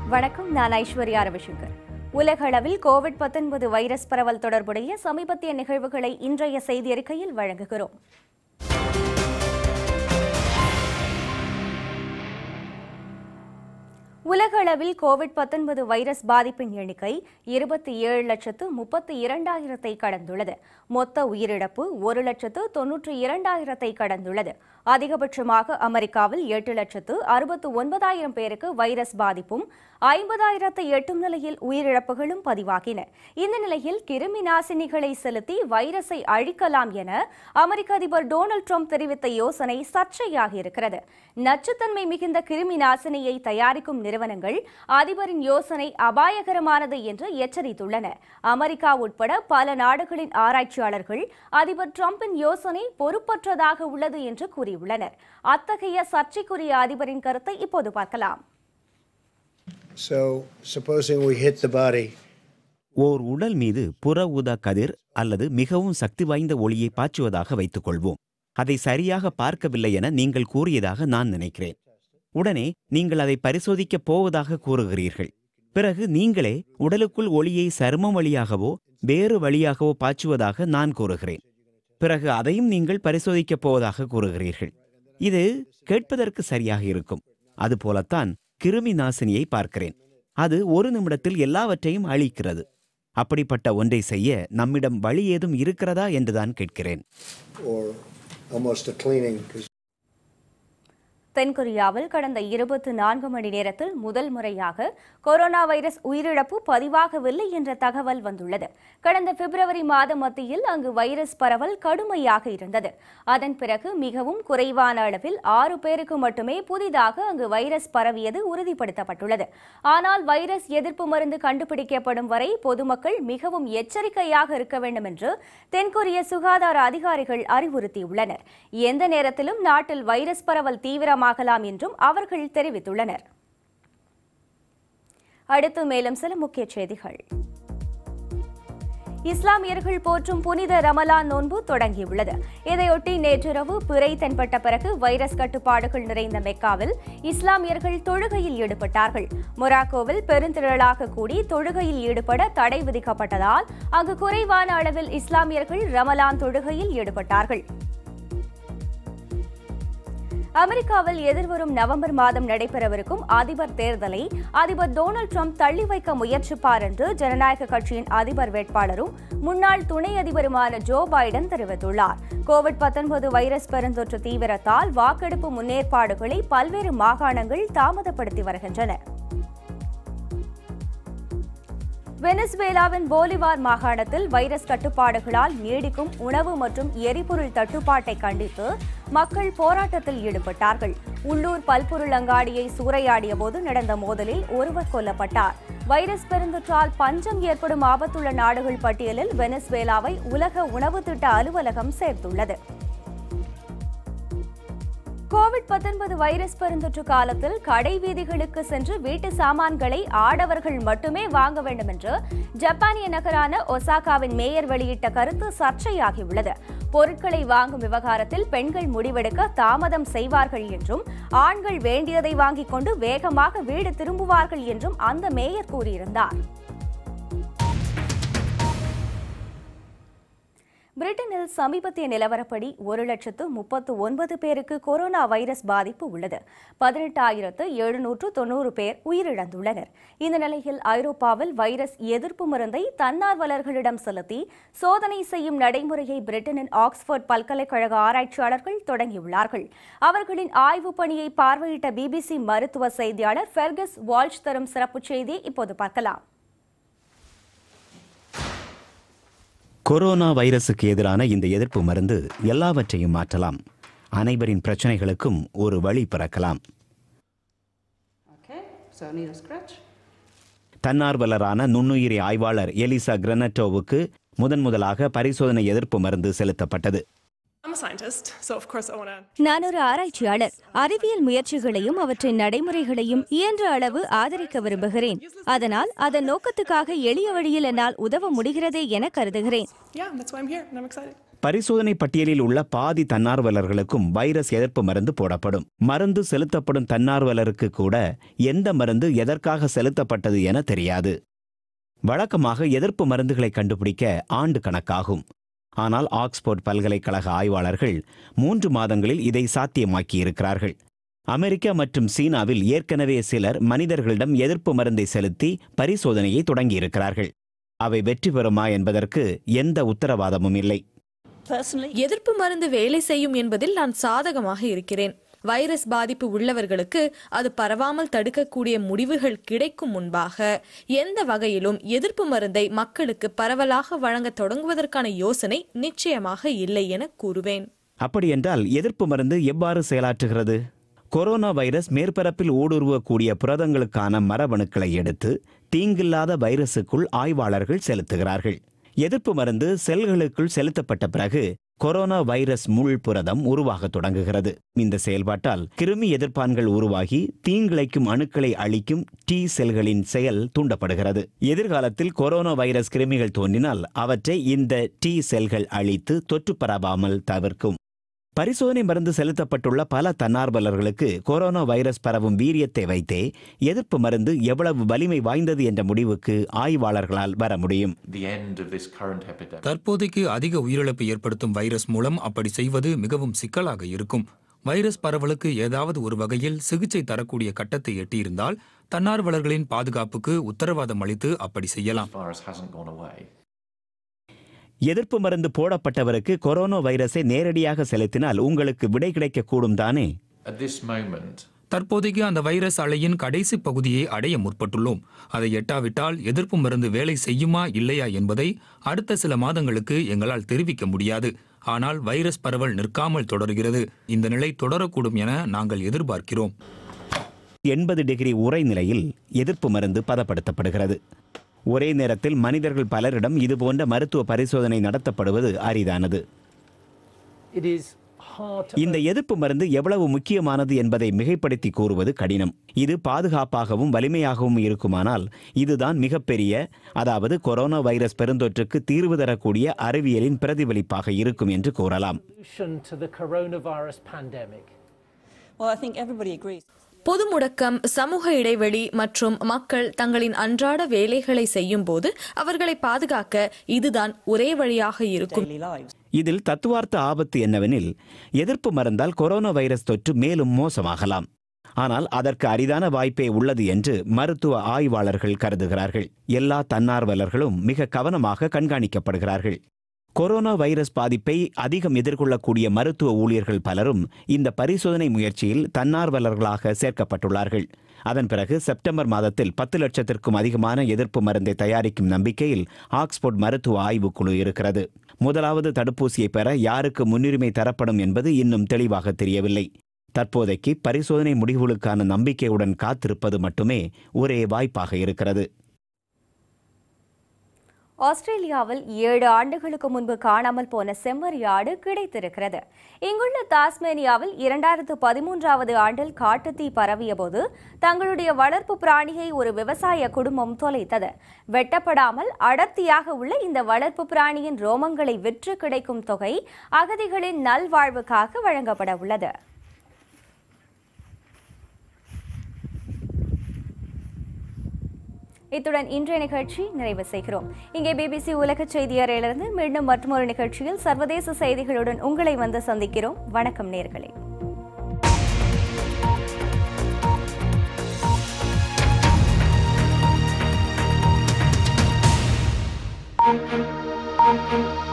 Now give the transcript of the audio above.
வணக்கம் நான் ஐஸ்வர்யா ரவிசங்கர் உலக அளவில் கோவிட் 19 வைரஸ் பரவல் தொடர்புடைய சமீபத்திய நிகழ்வுகளை இன்றைய செய்தி அறிக்கையில் வழங்குகிறோம் உலக அளவில் கோவிட் 19 வைரஸ் பாதிப்பின் எண்ணிக்கை இருபத்தி ஏழு லட்சத்து முப்பத்தி இரண்டாயிரத்தை கடந்துள்ளது மொத்த உயிரிழப்பு ஒரு லட்சத்து தொன்னூற்றி இரண்டாயிரத்தை கடந்துள்ளது அதிகபட்சமாக அமெரிக்காவில் எட்டு லட்சத்து அறுபத்து ஒன்பதாயிரம் பேருக்கு வைரஸ் பாதிப்பும் ஐம்பதாயிரத்தை எட்டும் நிலையில் உயிரிழப்புகளும் பதிவாகின இந்த நிலையில் கிருமி நாசினிகளை செலுத்தி வைரஸை அழிக்கலாம் என அமெரிக்க அதிபர் டொனால்ட் ட்ரம்ப் தெரிவித்த யோசனை சர்ச்சையாகி இருக்கிறது நச்சுத்தன்மை மிகுந்த கிருமி நாசினியை தயாரிக்கும் நிறுவனங்கள் அதிபரின் யோசனை அபாயகரமானது என்று எச்சரித்துள்ளன அமெரிக்கா உட்பட பல நாடுகளின் ஆராய்ச்சியாளர்கள் அதிபர் டிரம்பின் யோசனை பொறுப்பற்றதாக உள்ளது என்று கூறியுள்ளனர் அத்தகைய சர்ச்சைக்குரிய அதிபரின் கருத்தை இப்போது பார்க்கலாம் So, supposing we hit the body, ஓர் உடல் மீது புற ஊதா கதிர் அல்லது மிகவும் சக்தி வாய்ந்த ஒளியை பாய்ச்சுவதாக வைத்துக் கொள்வோம் அதை சரியாக பார்க்கவில்லை என நீங்கள் கூறியதாக நான் நினைக்கிறேன் உடனே நீங்கள் அதை பரிசோதிக்கப் போவதாக கூறுகிறீர்கள் பிறகு நீங்களே உடலுக்குள் ஒளியை சருமம் வழியாகவோ வேறு வழியாகவோ பாய்ச்சுவதாக நான் கூறுகிறேன் பிறகு அதையும் நீங்கள் பரிசோதிக்கப் போவதாக கூறுகிறீர்கள் இது கேட்பதற்கு சரியாக இருக்கும் அதுபோலத்தான் கிருமி நாசினியை பார்க்கிறேன் அது ஒரு நிமிடத்தில் எல்லாவற்றையும் அழிக்கிறது அப்படிப்பட்ட ஒன்றை செய்ய நம்மிடம் வழி ஏதும் இருக்கிறதா என்றுதான் கேட்கிறேன் or almost a cleaning, 'cause தென்கொரியாவில் கடந்த இருபத்தி நான்கு மணி நேரத்தில் முதல் முறையாக கொரோனா வைரஸ் உயிரிழப்பு பதிவாகவில்லை என்ற தகவல் வந்துள்ளது கடந்த பிப்ரவரி மாத மத்தியில் அங்கு வைரஸ் பரவல் கடுமையாக இருந்தது அதன் பிறகு மிகவும் குறைவான அளவில் ஆறு பேருக்கு மட்டுமே புதிதாக அங்கு வைரஸ் பரவியது உறுதிப்படுத்தப்பட்டுள்ளது ஆனால் வைரஸ் எதிர்ப்பு மருந்து கண்டுபிடிக்கப்படும் வரை பொதுமக்கள் மிகவும் எச்சரிக்கையாக இருக்க வேண்டும் என்று தென்கொரிய சுகாதார அதிகாரிகள் அறிவுறுத்தியுள்ளனர் எந்த நேரத்திலும் நாட்டில் வைரஸ் பரவல் தீவிரமாகலாம் என்றும் அவர்கள் தெரிவித்துள்ளனர் அடுத்து மேலும் சில முக்கிய செய்திகள் இஸ்லாமியர்கள் போற்றும் புனித ரமலான் நோன்பு தொடங்கியுள்ளது இதையொட்டி நேற்றிரவு பிறை தென்பட்ட பிறகு வைரஸ் கட்டுப்பாடுகள் நிறைந்த மெக்காவில் இஸ்லாமியர்கள் தொழுகையில் ஈடுபட்டார்கள் மொராக்கோவில் பெருந்திரளாக கூடி தொழுகையில் ஈடுபட தடை விதிக்கப்பட்டதால் அங்கு குறைவான அளவில் இஸ்லாமியர்கள் ரமலான் தொழுகையில் ஈடுபட்டார்கள் அமெரிக்காவில் எதிர்வரும் நவம்பர் மாதம் நடைபெறவிருக்கும் அதிபர் தேர்தலை அதிபர் டொனால்ட் ட்ரம்ப் தள்ளி வைக்க முயற்சிப்பார் என்று ஜனநாயக கட்சியின் அதிபர் வேட்பாளரும் முன்னாள் துணை அதிபருமான ஜோ பைடன் தெரிவித்துள்ளார் கோவிட் 19 வைரஸ் பெருந்தொற்று தீவிரத்தால் வாக்கெடுப்பு முன்னேற்பாடுகளை பல்வேறு மாகாணங்கள் தாமதப்படுத்தி வருகின்றன வெனிசுவேலாவின் போலிவார் மாகாணத்தில் வைரஸ் கட்டுப்பாடுகளால் நீடிக்கும் உணவு மற்றும் எரிபொருள் தட்டுப்பாட்டை கண்டித்து மக்கள் போராட்டத்தில் ஈடுபட்டார்கள் உள்ளூர் பல்பொருள் அங்காடியை சூறையாடிய போது நடந்த மோதலில் ஒருவர் கொல்லப்பட்டார் வைரஸ் பெருந்தொற்றால் பஞ்சம் ஏற்படும் ஆபத்துள்ள நாடுகள் பட்டியலில் வெனிசுவேலாவை உலக உணவு திட்ட அலுவலகம் சேர்த்துள்ளது கோவிட் 19 வைரஸ் பெருந்தொற்று காலத்தில் கடை வீதிகளுக்கு சென்று வீட்டு சாமான்களை ஆடவர்கள் மட்டுமே வாங்க வேண்டும் என்று ஜப்பானிய நகரான ஒசாகாவின் மேயர் வெளியிட்ட கருத்து சர்ச்சையாகியுள்ளது பொருட்களை வாங்கும் விவகாரத்தில் பெண்கள் முடிவெடுக்க தாமதம் செய்வார்கள் என்றும் ஆண்கள் வேண்டியதை வாங்கிக் கொண்டு வேகமாக வீடு திரும்புவார்கள் என்றும் அந்த மேயர் கூறியிருந்தார் பிரிட்டனில் சமீபத்திய நிலவரப்படி ஒரு லட்சத்து முப்பத்து ஒன்பது பேருக்கு கொரோனா வைரஸ் பாதிப்பு உள்ளது பதினெட்டாயிரத்து எழுநூற்று தொண்ணூறு பேர் உயிரிழந்துள்ளனர் இந்த நிலையில் ஐரோப்பாவில் வைரஸ் எதிர்ப்பு மருந்தை தன்னார்வலர்களிடம் செலுத்தி சோதனை செய்யும் நடைமுறையை பிரிட்டனின் ஆக்ஸ்போர்ட் பல்கலைக்கழக ஆராய்ச்சியாளர்கள் தொடங்கியுள்ளார்கள் அவர்களின் ஆய்வுப் பணியை பார்வையிட்ட பிபிசி மருத்துவ செய்தியாளர் ஃபெர்கஸ் வால்ஷ் தரும் சிறப்பு செய்தியை இப்போது பார்க்கலாம் கொரோனா வைரசுக்கு எதிரான இந்த எதிர்ப்பு மருந்து எல்லாவற்றையும் மாற்றலாம் அனைவரின் பிரச்சனைகளுக்கும் ஒரு வழி பிறக்கலாம் Okay, so needle scratch. தன்னார்வலரான நுண்ணுயிரி ஆய்வாளர் எலிசா கிரனட்டோவுக்கு முதன் முதலாக பரிசோதனை எதிர்ப்பு மருந்து செலுத்தப்பட்டது I'm a scientist, so of course I want to நான் ஒரு ஆராய்ச்சியாளர் அறிவியல் முயற்சிகளையும் அவற்றின் நடைமுறைகளையும் இயன்ற அளவு ஆதரிக்க விரும்புகிறேன் அதனால் அதன் நோக்கத்துக்காக எளிய வழியில் என்னால் உதவ முடிகிறதே என கருதுகிறேன் Yeah, that's why I'm here, and I'm excited. பரிசோதனை பட்டியலில் உள்ள பாதி தன்னார்வலர்களுக்கும் வைரஸ் எதிர்ப்பு மருந்து போடப்படும் மருந்து செலுத்தப்படும் தன்னார்வலருக்கு கூட எந்த மருந்து எதற்காக செலுத்தப்பட்டது என தெரியாது வழக்கமாக எதிர்ப்பு மருந்துகளை கண்டுபிடிக்க ஆண்டு கணக்காகும் ஆனால் ஆக்ஸ்போர்ட் பல்கலைக்கழக ஆய்வாளர்கள் மூன்று மாதங்களில் இதை சாத்தியமாக்கியிருக்கிறார்கள் அமெரிக்கா மற்றும் சீனாவில் ஏற்கனவே சிலர் மனிதர்களிடம் எதிர்ப்பு மருந்தை செலுத்தி பரிசோதனையை தொடங்கியிருக்கிறார்கள் அவை வெற்றி பெறுமா என்பதற்கு எந்த உத்தரவாதமும் இல்லை எதிர்ப்பு மருந்து வேலை செய்யும் என்பதில் நான் சாதகமாக இருக்கிறேன் வைரஸ் பாதிப்பு உள்ளவர்களுக்கு அது பரவாமல் தடுக்கக்கூடிய முடிவுகள் கிடைக்கும் முன்பாக எந்த வகையிலும் எதிர்ப்பு மருந்தை மக்களுக்கு பரவலாக வழங்க தொடங்குவதற்கான யோசனை நிச்சயமாக இல்லை என கூறுவேன் அப்படியென்றால் எதிர்ப்பு மருந்து எவ்வாறு செயலாற்றுகிறது கொரோனா வைரஸ் மேற்பரப்பில் ஊடுருவக்கூடிய புரதங்களுக்கான மரபணுக்களை எடுத்து தீங்கில்லாத வைரஸுக்குள் ஆய்வாளர்கள் செலுத்துகிறார்கள் எதிர்ப்பு மருந்து செல்களுக்குள் செலுத்தப்பட்ட பிறகு கொரோனா வைரஸ் முள் புரதம் உருவாகத் தொடங்குகிறது இந்த செயல்பாட்டால் கிருமி எதிர்ப்பான்கள் உருவாகி தீங்கிழைக்கும் அணுக்களை அழிக்கும் டி செல்களின் செயல் தூண்டப்படுகிறது எதிர்காலத்தில் கொரோனா வைரஸ் கிருமிகள் தோன்றினால் அவற்றை இந்த டி செல்கள் அழித்து தொற்று பரவாமல் தவிர்க்கும் பரிசோதனை மருந்து செலுத்தப்பட்டுள்ள பல தன்னார்வலர்களுக்கு கொரோனா வைரஸ் பரவும் வீரியத்தை வைத்தே எதிர்ப்பு மருந்து எவ்வளவு வலிமை வாய்ந்தது என்ற முடிவுக்கு ஆய்வாளர்களால் வர முடியும் the end of this current epidemic. தற்போதைக்கு அதிக உயிரிழப்பு ஏற்படுத்தும் வைரஸ் மூலம் அப்படி செய்வது மிகவும் சிக்கலாக இருக்கும் வைரஸ் பரவலுக்கு ஏதாவது ஒரு வகையில் சிகிச்சை தரக்கூடிய கட்டத்தை எட்டியிருந்தால் தன்னார்வலர்களின் பாதுகாப்புக்கு உத்தரவாதம் அளித்து அப்படி செய்யலாம் This virus hasn't gone away. எதிர்ப்பு மருந்து போடப்பட்டவருக்கு கொரோனா வைரஸை நேரடியாக செலுத்தினால் உங்களுக்கு விடை கிடைக்கக்கூடும் தானே At this moment, தற்போதைக்கு அந்த வைரஸ் அலையின் கடைசி பகுதியை அடைய முற்பட்டுள்ளோம் அதை எட்டாவிட்டால் எதிர்ப்பு மருந்து வேலை செய்யுமா இல்லையா என்பதை அடுத்த சில மாதங்களுக்கு எங்களால் தெரிவிக்க முடியாது ஆனால் வைரஸ் பரவல் நிற்காமல் தொடர்கிறது இந்த நிலை தொடரக்கூடும் என நாங்கள் எதிர்பார்க்கிறோம் எண்பது டிகிரி உறைநிலையில் எதிர்ப்பு மருந்து பதப்படுத்தப்படுகிறது ஒரே நேரத்தில் மனிதர்கள் பலரிடம் இதுபோன்ற மருத்துவ பரிசோதனை நடத்தப்படுவது அரிதானது It is hard to இந்த எதிர்ப்பு மருந்து எவ்வளவு முக்கியமானது என்பதை மிகைப்படுத்தி கூறுவது கடினம் இது பாதுகாப்பாகவும் வலிமையாகவும் இருக்குமானால் இதுதான் மிகப்பெரிய அதாவது கொரோனா வைரஸ் பெருந்தொற்றுக்கு தீர்வு தரக்கூடிய அறிவியலின் பிரதிபலிப்பாக இருக்கும் என்று கூறலாம் solution to the coronavirus pandemic. Well, I think everybody agrees. பொது முடக்கம் சமூக இடைவெளி மற்றும் மக்கள் தங்களின் அன்றாட வேலைகளை செய்யும் போது அவர்களை பாதுகாக்க இதுதான் ஒரே வழியாக இருக்கும் Daily lives. இதில் தத்துவார்த்த ஆபத்து என்னவெனில் எதிர்ப்பு மருந்தால் கொரோனா வைரஸ் தொற்று மேலும் மோசமாகலாம் ஆனால் அதற்கு அரிதான வாய்ப்பே உள்ளது என்று மருத்துவ ஆய்வாளர்கள் கருதுகிறார்கள் எல்லா தன்னார்வலர்களும் மிக கவனமாக கண்காணிக்கப்படுகிறார்கள் கொரோனா வைரஸ் பாதிப்பை அதிகம் எதிர்கொள்ளக்கூடிய மருத்துவ ஊழியர்கள் பலரும் இந்த பரிசோதனை முயற்சியில் தன்னார்வலர்களாக சேர்க்கப்பட்டுள்ளார்கள் அதன் பிறகு செப்டம்பர் மாதத்தில் பத்து லட்சத்திற்கும் அதிகமான எதிர்ப்பு மருந்தை தயாரிக்கும் நம்பிக்கையில் ஆக்ஸ்போர்ட் மருத்துவ ஆய்வுக்குழு இருக்கிறது முதலாவது தடுப்பூசியை பெற யாருக்கு முன்னுரிமை தரப்படும் என்பது இன்னும் தெளிவாக தெரியவில்லை தற்போதைக்கு பரிசோதனை முடிவுகளுக்கான நம்பிக்கையுடன் காத்திருப்பது மட்டுமே ஒரே வாய்ப்பாக இருக்கிறது ஆஸ்திரேலியாவில் ஏழு ஆண்டுகளுக்கு முன்பு காணாமல் போன செம்மறி ஆடு கிடைத்திருக்கிறது இங்குள்ள தாஸ்மேனியாவில் இரண்டாயிரத்து பதிமூன்றாவது ஆண்டில் காட்டுத்தீ பரவியபோது தங்களுடைய வளர்ப்பு பிராணியை ஒரு விவசாய குடும்பம் தொலைத்தது வெட்டப்படாமல் அடர்த்தியாக உள்ள இந்த வளர்ப்பு பிராணியின் ரோமங்களை விற்று கிடைக்கும் தொகை அகதிகளின் நல்வாழ்வுக்காக வழங்கப்பட உள்ளது இத்துடன் இன்றைய நிகழ்ச்சி நிறைவு செய்கிறோம் இங்கே பிபிசி உலக செய்தி அறையிலிருந்து மீண்டும் மற்றொரு நிகழ்ச்சியில் சர்வதேச செய்திகளுடன் உங்களை வந்து சந்திக்கிறோம் வணக்கம் நேர்களே Thank you.